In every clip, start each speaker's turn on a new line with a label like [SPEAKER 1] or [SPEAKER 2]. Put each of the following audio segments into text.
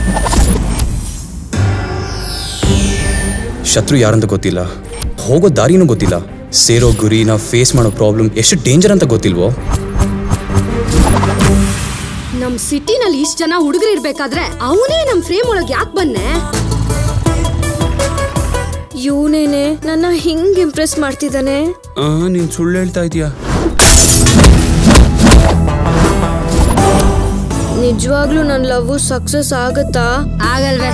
[SPEAKER 1] ಶತ್ರು ಯಾರಂತ ಗೊತ್ತಿಲ್ಲ ಹೋಗೋ ದಾರಿನೂ ಗೊತ್ತಿಲ್ಲ ಸೇರೋ ಗುರಿನ ಫೇಸ್ ಮಾಡೋ ಪ್ರಾಬ್ಲಮ್ ಎಷ್ಟು ಡೇಂಜರ್ ಅಂತ ಗೊತ್ತಿಲ್ವೋ
[SPEAKER 2] ನಮ್ ಸಿಟಿನಲ್ಲಿ ಇಷ್ಟ ಜನ ಹುಡುಗರು ಇರ್ಬೇಕಾದ್ರೆ ಅವನೇ ನಮ್ ಫ್ರೇಮ್ ಒಳಗ್ ಯಾಕೆ ಬಂದೆ
[SPEAKER 3] ಇವನೇನೆ ನನ್ನ ಹಿಂಗ್ ಇಂಪ್ರೆಸ್ ಮಾಡ್ತಿದ್ದಾನೆ
[SPEAKER 1] ನೀನ್ ಸುಳ್ಳು ಹೇಳ್ತಾ ಇದೀಯಾ
[SPEAKER 3] ನಿಜವಾಗ್ಲೂ ನನ್ನ ಲವ್ ಸಕ್ಸಸ್ ಆಗತ್ತಾ
[SPEAKER 2] ಆಗಲ್ವೇ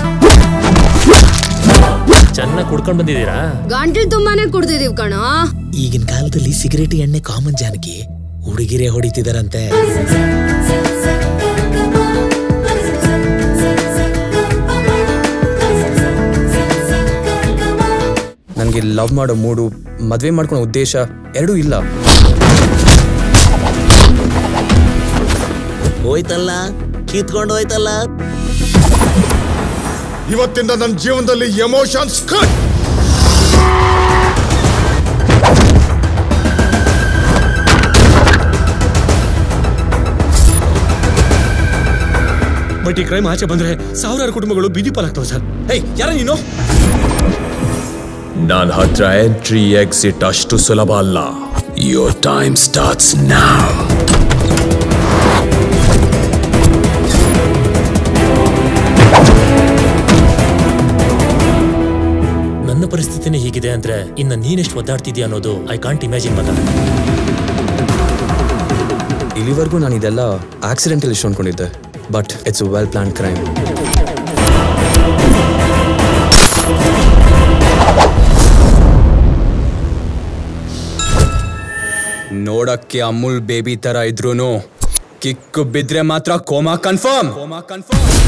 [SPEAKER 4] ಚೆನ್ನಾಗಿ ಕುಡ್ಕೊಂಡ್ ಬಂದಿದ್ದೀರಾ
[SPEAKER 2] ಗಂಟಲು ತುಂಬಾನೇ ಕುಡ್ದಿದೀವ್ ಕಣೋ
[SPEAKER 5] ಈಗಿನ ಕಾಲದಲ್ಲಿ ಸಿಗರೇಟ್ ಎಣ್ಣೆ ಕಾಮನ್ ಜಾನಕಿ ಹುಡುಗಿರೇ ಹೊಡಿತಿದಾರಂತೆ
[SPEAKER 1] ನನಗೆ ಲವ್ ಮಾಡೋ ಮೂಡು ಮದುವೆ ಮಾಡ್ಕೊಳೋ ಉದ್ದೇಶ ಎರಡೂ ಇಲ್ಲ
[SPEAKER 5] ಹೋಯ್ತಲ್ಲ ಕಿತ್ಕೊಂಡು ಹೋಯ್ತಲ್ಲ
[SPEAKER 6] ಇವತ್ತಿಂದ ನನ್ನ ಜೀವನದಲ್ಲಿ ಎಮೋಷನ್ಸ್ ಕಟ್
[SPEAKER 4] ಬಟ್ ಈ ಕ್ರೈಮ್ ಆಚೆ ಬಂದ್ರೆ ಸಾವಿರಾರು ಕುಟುಂಬಗಳು ಬೀದಿ ಪಾಲಾಗ್ತವೆ ಸರ್
[SPEAKER 1] ಹೇಯ್ ಯಾರ ನೀನು
[SPEAKER 7] ನನ್ನ ಹತ್ರ ಎಂಟ್ರಿ ಎಕ್ಸಿಟ್ ಅಷ್ಟು ಸುಲಭ ಅಲ್ಲ ಯೋರ್ ಟೈಮ್ ಸ್ಟಾರ್ಟ್ಸ್ ನಾವ್
[SPEAKER 4] ನನ್ನ ಪರಿಸ್ಥಿತಿನೇ ಹೀಗಿದೆ ಅಂದ್ರೆ ಇನ್ನ ನೀನೆಷ್ಟು ಒದ್ದಾಡ್ತಿದ್ಯಾ ಅನ್ನೋದು ಐ ಕಾಂಟ್ ಇಮ್ಯಾಜಿನ್ ಮಗ
[SPEAKER 1] ಇಲ್ಲಿವರೆಗೂ ನಾನು ಇದೆಲ್ಲ ಆಕ್ಸಿಡೆಂಟಲ್ ಇಷ್ಟು ಅನ್ಕೊಂಡಿದ್ದೆ but it's well plan crime ನೋಡಕ್ಕೆ ಅಮೂಲ್ ಬೇಬಿ ತರ ಇದ್ರೂನು ಕಿಕ್ಕು ಬಿದ್ರೆ ಮಾತ್ರ ಕೋಮಾ ಕನ್ಫರ್ಮ್ ಕೋಮಾ ಕನ್ಫರ್ಮ್